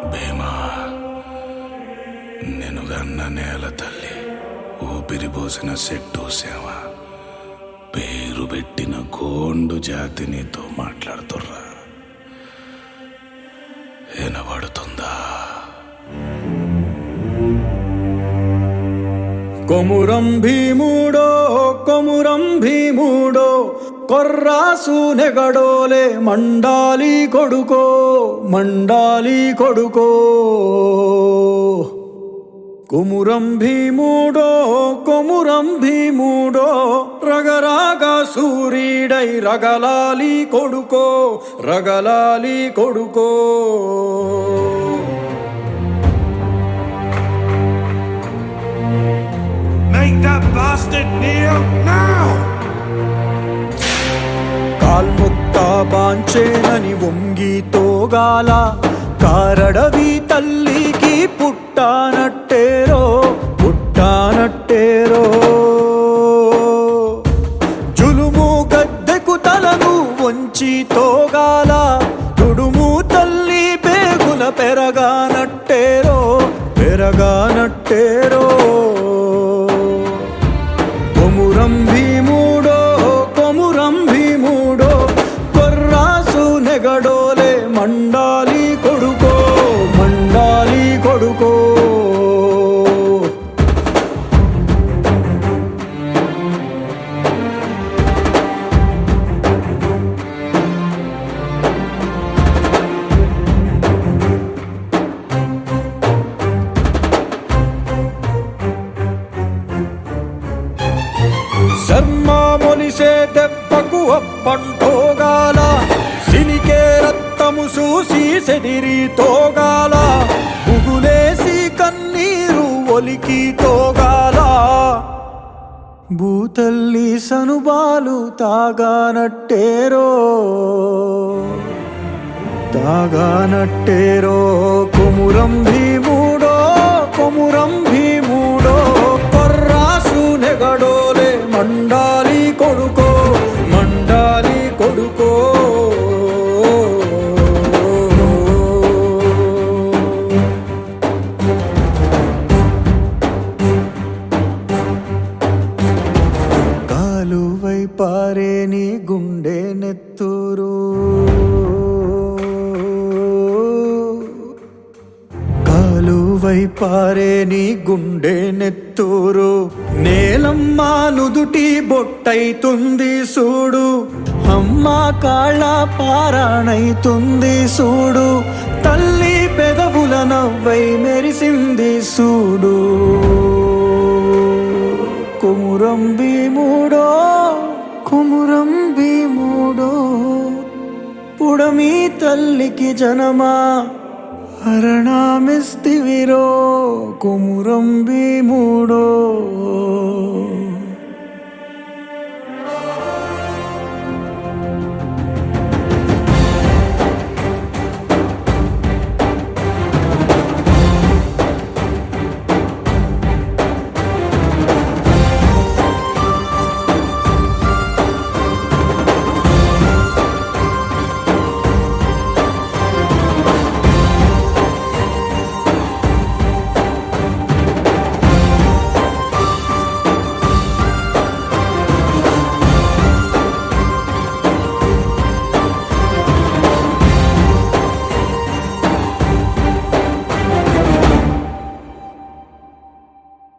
భీమా నెనుగన్న నేల తల్లి ఊపిరి పోసిన సెట్టు సేవ పేరు పెట్టిన గోండు జాతి నీతో మాట్లాడుతుర్రా వినబడుతుందా కొమురం భీముడో కొమురం భీముడో కొర్రాసు నెగడోలే మండాలి కొడుకో మండాలి కొడుకో కుమురం భీముడో కొమురం భీముడో రగరాగ సూరీడై రగలాలి కొడుకో రగలాలి కొడుకో Make that bastard kneel now! కాల్ముక్త బాంచేనని వంగి తోగాల కారడవి తల్లికి పుట్టానట్టేరో పుట్టానట్టేరో జులుము గద్దెకు తలను వంచి తోగాల తుడుము తల్లి పేగుల పెరగానట్టేరో పెరగానట్టేరో కొమురం భీముడో కొమురం భీముడో కొర్రాసు నెగడోలే మండాలి కొడుకో మండాలి కొడుకో శర్మ మొలిసే దెబ్బకు అప్పంటోగాల సినికే రక్తము చూసి సెదిరి తోగాల బుగులేసి కన్నీరు ఒలికి తోగాల భూతల్లి సనుబాలు తాగానట్టేరో తాగానట్టేరో కొమురం భీముడో కొమురం భీముడో కొర్రాసు నెగడోలే మండాలి కొడుకో మండాలి కొడుకో కాలువై పారే నీ గుండె నెత్తూరు కాలువై పారే నీ గుండె నెత్తూరు నేలమ్మ నుదుటి బొట్టైతుంది సూడు అమ్మ కాళ్ళ పారాణైతుంది సూడు తల్లి పెదవుల నవ్వై మెరిసింది సూడు కుమురం భీముడో కుమురం భీముడో పుడమి తల్లికి జనమా హరణామిస్తివిరో కుమురం భీముడో